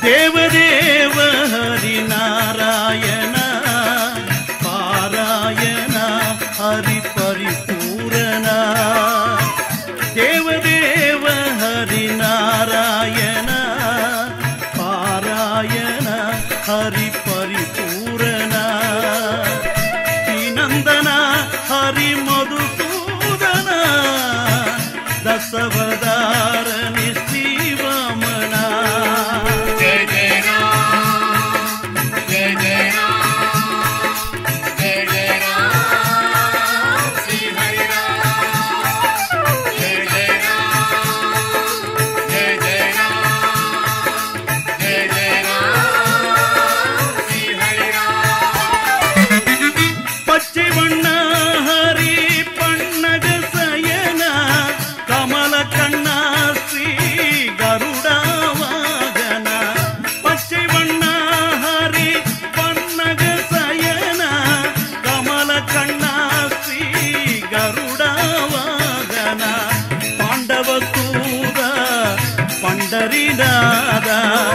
தேவதேவ ஹரி நாராயண பாராயண ஹரி பரிபூரண தேவதேவ ஹரி நாராயண பாராயண ஹரி பரிபூரண ஸ்ரீநந்தன ஹரி மதுசூதன தசவதாரணி ஸ்ரீவாமனா जय जय राम जय जय राम जय जय राम श्री हरि राम जय जय राम जय जय राम जय जय राम श्री हरि राम பச்சை வண்ண ஹரி பன்னக சயன கமல கண்ணா ஸ்ரீ கருடா வாகன பச்சை வண்ண ஹரி பன்னக சயன கமல கண்ணா ஸ்ரீ கருடா வாகன பாண்டவ தூத பண்டரிநாத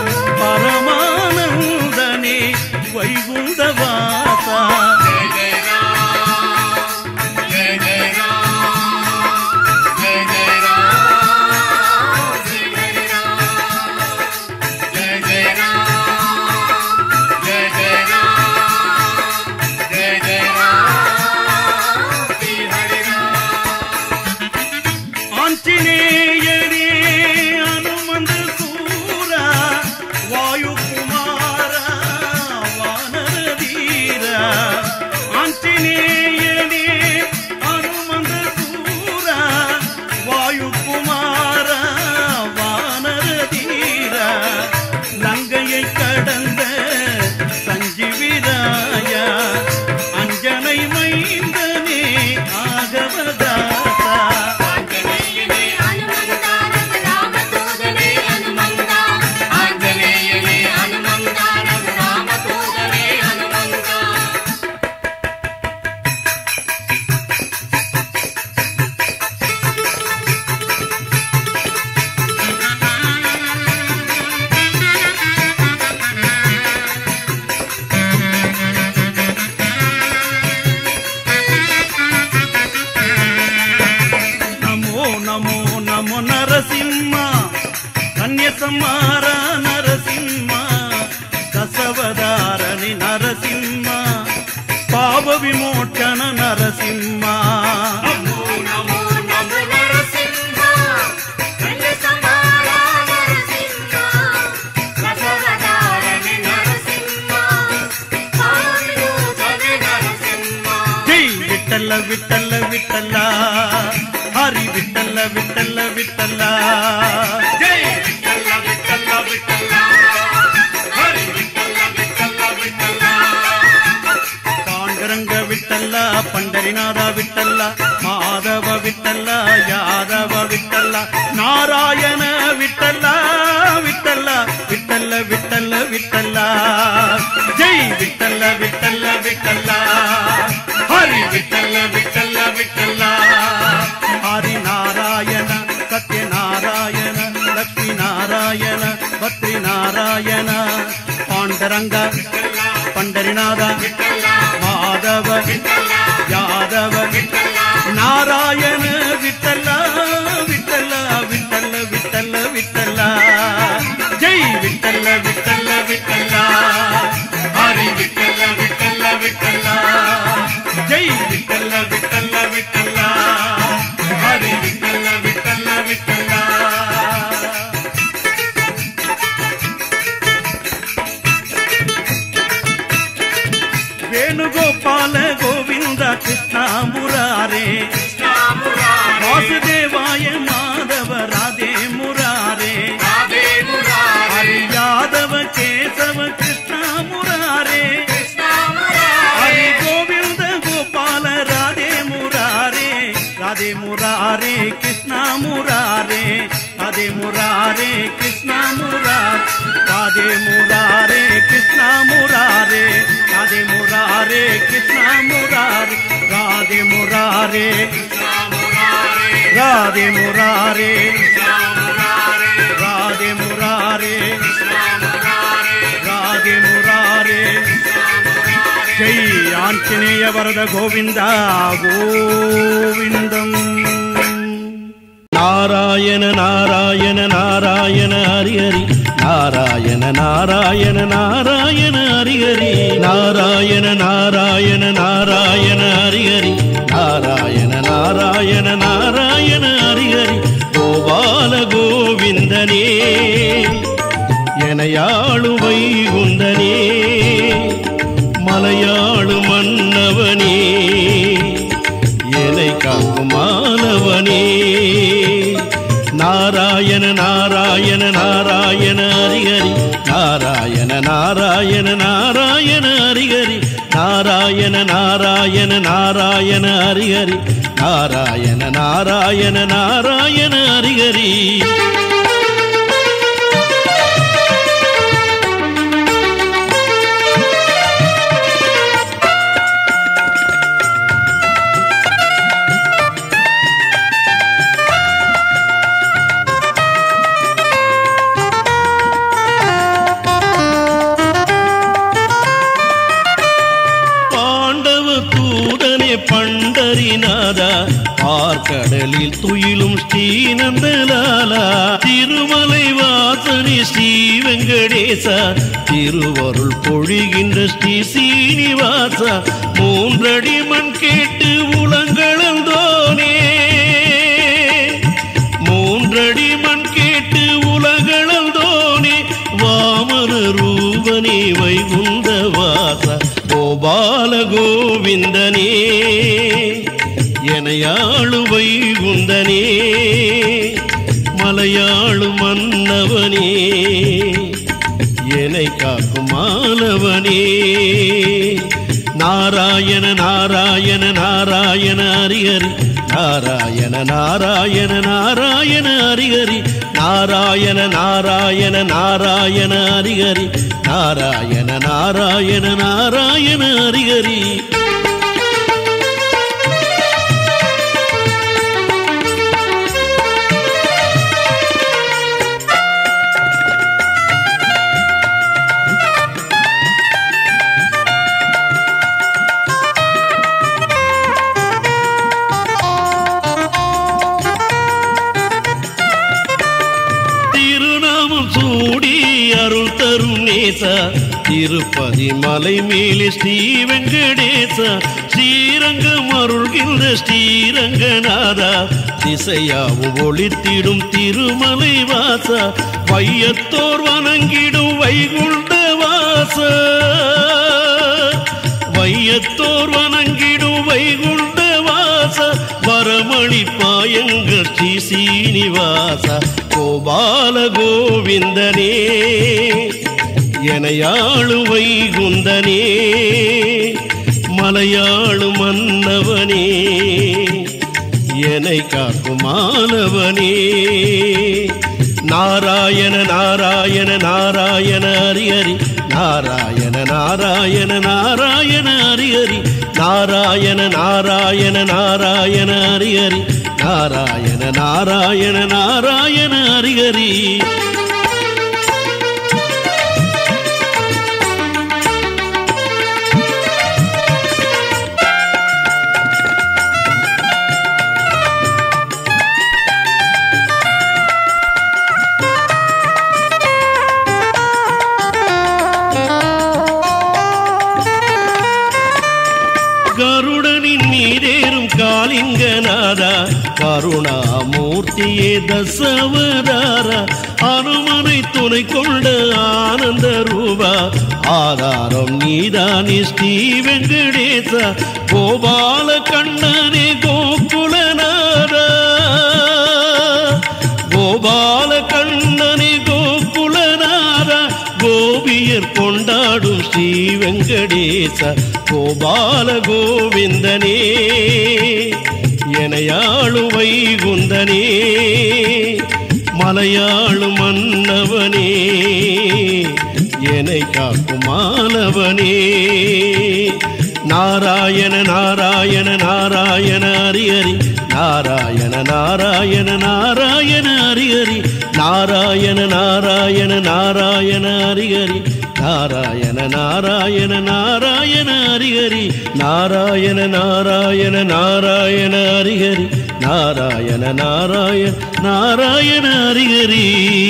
பரமானந்தனே வைகுந்தவாசா जय जय राम जय जय राम जय जय राम श्री हरि राम जय जय राम जय जय राम जय जय राम श्री हरि राम ஆஞ்சநேயரே அனுமந்த சூரா வாயுகுமாரா வானரதீரா ஆஞ்சநேயரே அனுமந்த சூரா வாயுகுமாரா வானரதீரா லங்கையை கடந்த சஞ்சீவிராயா அஞ்சனை மைந்தனே ஆகவதாசா ஆஞ்சநேயனே அனுமந்தா ரக ராமதூதனே அனுமந்தா ஆஞ்சநேயனே அனுமந்தா ரக ராமதூதனே அனுமந்தா నమో నమో నమో నరసింహ కన్యసమార నరసింహ కసవదారణి నరసింహ పాప విమోచన నరసింహ నమో నమో నమో నరసింహా కన్య సమారా నరసింహా రసవదారణి నరసింహా పావినూతన నరసింహా జై విఠల విఠల విఠల హరి విఠల విఠల విఠల జై విఠల విఠల విఠల హరి విఠల విఠల విఠల పాండురంగ విఠల పండరినాథ విఠల మాధవ విఠల యాదవ విఠల నారాయణ విఠల విఠల విఠల విఠల విఠల జై విఠల విఠల విఠల హరి విఠల విఠల విఠల హరి నారాయణ సత్యనారాయణ లక్ష్మీ నారాయణ భక్తి నారాయణ పాండరంగ పండరినాథ మాధవ యాదవ నారాయణ విఠల విఠల విఠల విఠల విఠల జై విఠల విఠల విఠల హరి విఠల విఠల విఠల జై విఠల విఠల విఠల హరి విఠల విఠల విఠల వేణుగోపాల గోవింద కృష్ణ మురారే వాసుదేవాయ మాధవ రాధే మురారే రాధే మురారే హరి యాదవ కేశవ కృష్ణ మురారే హరి గోవింద గోపాల రాధే మురారే రాధే మురారే కృష్ణ మురారే రాధే మురారే కృష్ణ మురారే రాధే మురారే కృష్ణ మురారే రాధే మురారే కృష్ణ మురారే రాధే మురారే రాధే మురారే రాధే మురారే ஆஞ்சநேய வரத கோவிந்தா கோவிந்தம் நாராயண நாராயண நாராயண ஹரி ஹரி நாராயண நாராயண நாராயண ஹரி ஹரி நாராயண நாராயண நாராயண ஹரி ஹரி நாராயண நாராயண நாராயண ஹரி ஹரி கோபால கோவிந்தனே எனையாளு வைகுந்தனே மலையாளு மன்னவனே என்னை காக்கும் மாணவனே நாராயண நாராயண நாராயண ஹரிஹரி நாராயண நாராயண நாராயண ஹரிஹரி நாராயண நாராயண நாராயண ஹரிஹரி நாராயண நாராயண நாராயண ஹரிஹரி பாண்டவ தூதனே பண்டரிநாதா பார்க்கடலில் துயிலும் ஸ்ரீநந்தலாலா திருமலை வாசனி ஸ்ரீ வெங்கடேசா திருவருள் பொழிகின்ற ஸ்ரீ சீனிவாசா மூன்றடி மண் கேட்டு உலங்களந்தோனே மூன்றடி மண் கேட்டு உலகளந்தோனே வாமன ரூபனே வைகுந்த வாச கோபால கோவிந்தனே எனையாளு வைகுந்தனே மலையாளு மன்னவனே என்னை காக்கும் மாலவனே நாராயண நாராயண நாராயண ஹரிஹரி நாராயண நாராயண நாராயண ஹரிஹரி நாராயண நாராயண நாராயண ஹரிஹரி நாராயண நாராயண நாராயண ஹரிஹரி திருநாமம் சூடி அருள் தரும் நேசா திருப்பதி மலை மேலே ஸ்ரீ வெங்கடேசா ஸ்ரீரங்கம் அருள்கின்ற ஸ்ரீரங்கநாதா திசையாவும் ஒளித்திடும் திருமலை வாசா வையத்தோர் வணங்கிடும் வைகுண்ட வாசா வையத்தோர் வணங்கிடும் வைகுண்ட வாச வரமளி பாயங்க ஸ்ரீ சீனிவாச கோபால கோவிந்தனே எனையாளு வைகுந்தனே மலையாளு மன்னவனே என்னை காக்கும் மாணவனே நாராயண நாராயண நாராயண ஹரி ஹரி நாராயண நாராயண நாராயண ஹரி ஹரி நாராயண நாராயண நாராயண ஹரி ஹரி நாராயண நாராயண நாராயண ஹரி ஹரி கருடனின் நீரேறும் காலிங்கநாதா கருணாமூர்த்தியே தசவதாரா அனுமனை துணை கொண்ட ஆனந்த ரூபா ஆதாரம் நீதானி ஸ்ரீ வெங்கடேசா கோபால கண்ணனே கோகுலநாதா கோபால கண்ணனே கோகுலநாதா கோபியர் கொண்டாடும் ஸ்ரீ வெங்கடேச கோபால கோவிந்தனே எனையாளு வைகுந்தனே மலையாளு மன்னவனே என்னை காக்கும் மாணவனே நாராயண நாராயண நாராயண ஹரி ஹரி நாராயண நாராயண நாராயண ஹரி ஹரி நாராயண நாராயண நாராயண ஹரி ஹரி நாராயண நாராயண நாராயண ஹரிஹரி நாராயண நாராயண நாராயண ஹரிஹரி நாராயண நாராயண நாராயண ஹரிஹரி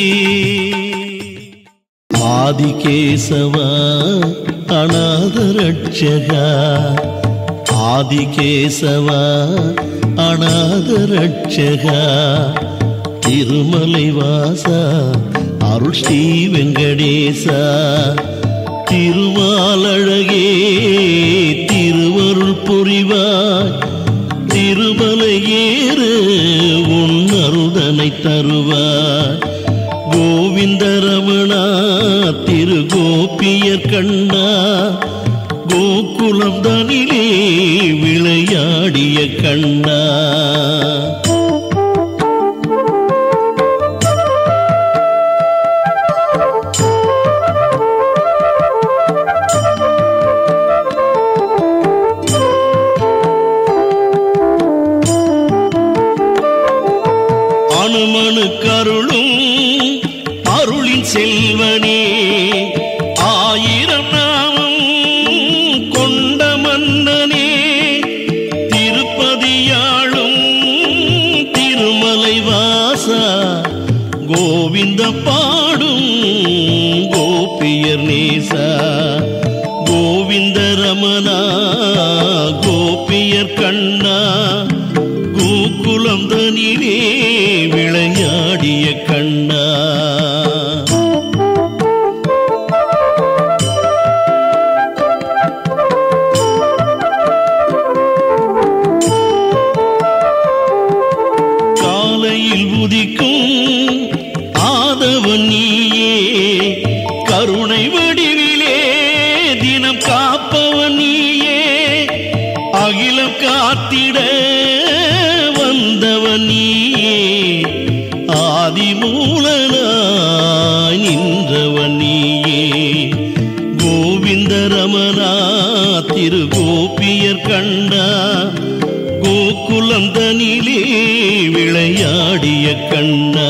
ஆதிகேசவா அநாத ரட்சகா ஆதிகேசவா அநாத ரட்சகா திருமலை வாசா அருள் ஸ்ரீ வெங்கடேசா திருமாலழகே திருவருள் புரிவாய் திருமலை ஏறு உன் அருதனை தருவாய் கோவிந்தரமணா திரு கோபியர் கண்ணா கோகுலம் தனிலே விளையாடிய கண்ணா அனுமனு கருளும் அருளின் செல்வனே ஆயிரம் நாமம் கொண்ட மன்னனே திருப்பதியாளும் திருமலை வாசா கோவிந்த பாடும் கோபியர் நேசா கோவிந்த ரமணா கோபியர் கண்ணா கோகுலம் தனிலே விளையாடிய கண்ணா காலையில் உதிக்கும் ஆதவன் நீயே கருணை வடிவிலே தினம் காப்பவன் நீயே அகிலம் காத்திட வந்தவன் நீயே ஆதிமூலனாய் நின்றவன் நீயே கோவிந்த ரமணா திரு கோபியர் கண்டா கோகுலம் தனிலே விளையாடிய கண்ணா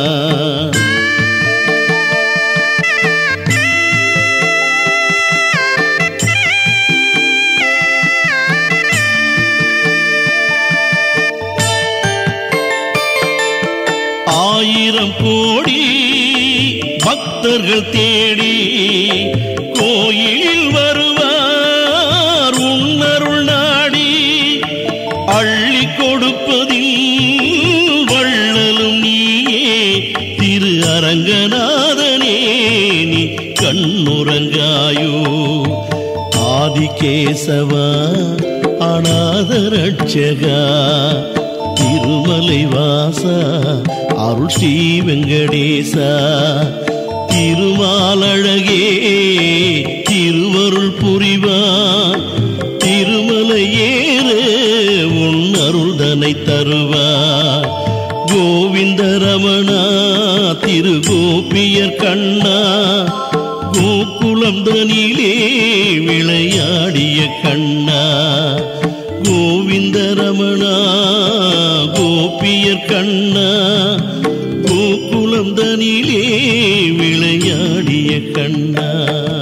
ஆயிரம் கோடி பக்தர்கள் தேடி கோயிலில் வருவார் உன்னருள் நாடி அள்ளி கொடுப்பதில் வள்ளலும் நீயே திரு அரங்கநாதனே நீ கண்ணுறங்காயோ ஆதிகேசவா அநாத ரட்சகா திருமலை வாசா அருள் ஸ்ரீ வெங்கடேசா திருமாலழகே திருவருள் புரிவா திருமலை ஏறு உன் அருள்தனை தருவா கோவிந்த ரமணா திரு கோபியர் கண்ணா கோகுலம் தனிலே விளையாடிய கண்ணா கோவிந்த ரமணா கோபியர் கண்ணா கோகுலம் தனிலே விளையாடிய கண்ணா